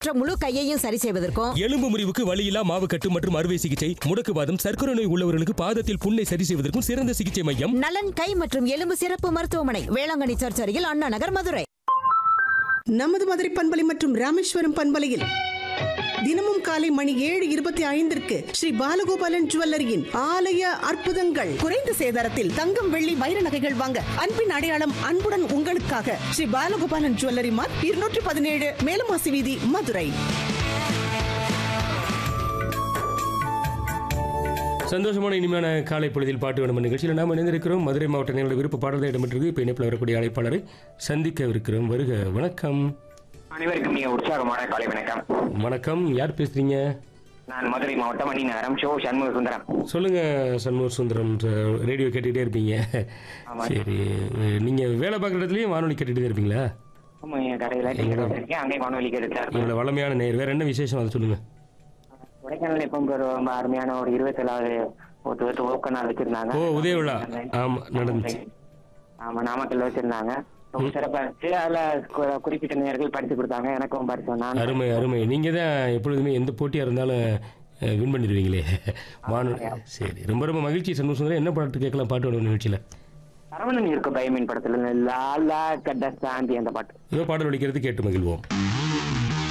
மற்ற முழு கையையும் சரி செய்வதற்கும் எலும்பு முறிவுக்கு வலியில்லா மாவு கட்டு மற்றும் அறுவை சிகிச்சை முடக்குவாதம் சர்க்கரை நோய் உள்ளவர்களுக்கு பாதத்தில் புண்ணை சரி செய்வதற்கும் சிறந்த சிகிச்சை மையம் நலன் கை மற்றும் எலும்பு சிறப்பு மருத்துவமனை வேளாங்கண்ணி சர்ச் அருகில் அண்ணா நகர் மதுரை நமது மதுரை பண்பலை மற்றும் ராமேஸ்வரம் பண்பலையில் தினமும் காலை மணி ஏழு இருபத்தி ஐந்திற்கு ஸ்ரீ பாலகோபாலன் ஜுவல்லரியின் ஆலய அற்புதங்கள் குறைந்த சேதாரத்தில் தங்கம் வெள்ளி வைர நகைகள் வாங்க அன்பின் அடையாளம் அன்புடன் உங்களுக்காக ஸ்ரீ பாலகோபாலன் ஜுவல்லரி மார்க் இருநூற்றி பதினேழு மேலமாசி வீதி மதுரை சந்தோஷமான இனிமையான காலை பொழுதில் பாட்டு வேணும் நிகழ்ச்சியில் நாம் இணைந்திருக்கிறோம் மதுரை மாவட்ட நேரோட விருப்ப பாடல் இடம்பெற்றிருக்கு இப்போ இணைப்பில் வரக்கூடிய அழைப்பாளரை சந்திக்கவிருக்கிறோம் வருக வணக்கம் அனைவருக்கும் மிக உற்சாகமான காலை வணக்கம் வணக்கம் யார் பேசுறீங்க நான் மதுரை மாவட்டம் மணி நகரம் ஷோ சண்முக சுந்தரம் சொல்லுங்க சண்முக சுந்தரம் ச- ரேடியோ கேட்டுக்கிட்டே இருப்பீங்க ஆமா. சரி நீங்க வேலை பார்க்குற இடத்துலயும் வானொலி கேட்டுகிட்டே இருப்பீங்களா ஆமா, என் கடையில டிக்கெட் வச்சிருக்கேன் அங்கே வானொலி கேட்டுட்டு உங்களோட வளமையான நேர் வேற என்ன விசேஷம் அதை சொல்லுங்க கொடைக்கானல் எப்போ ஒரு ரொம்ப அருமையான ஒரு இருபத்தேழாவது ஒரு ஓக்க நாள் வச்சிருந்தாங்க ஓ உதய விழா ஆமா நடந்துச்சு ஆமா நாமக்கல்ல வச்சிருந்தாங்க ரொம்ப சிறப்பா இருந்துச்சு அதுல கு- குறிப்பிட்ட நேர்கள் படிச்சு கொடுத்தாங்க எனக்கும் படிச்சோம் நான் அருமை அருமை நீங்க தான் எப்பொழுதுமே எந்த போட்டியா இருந்தாலும் வின் பண்ணிடுவீங்களே வானொலி சரி ரொம்ப ரொம்ப மகிழ்ச்சி சண்முக சுந்தரம் என்ன பாட்டு கேட்கலாம் பாட்டு வேணும் நிகழ்ச்சியில சரவணன் இருக்க பயமின் படத்துல இருந்து லாலா கட்ட சாந்தி அந்த பாட்டு ஏதோ பாடல் ஒழிக்கிறது கேட்டு மகிழ்வோம்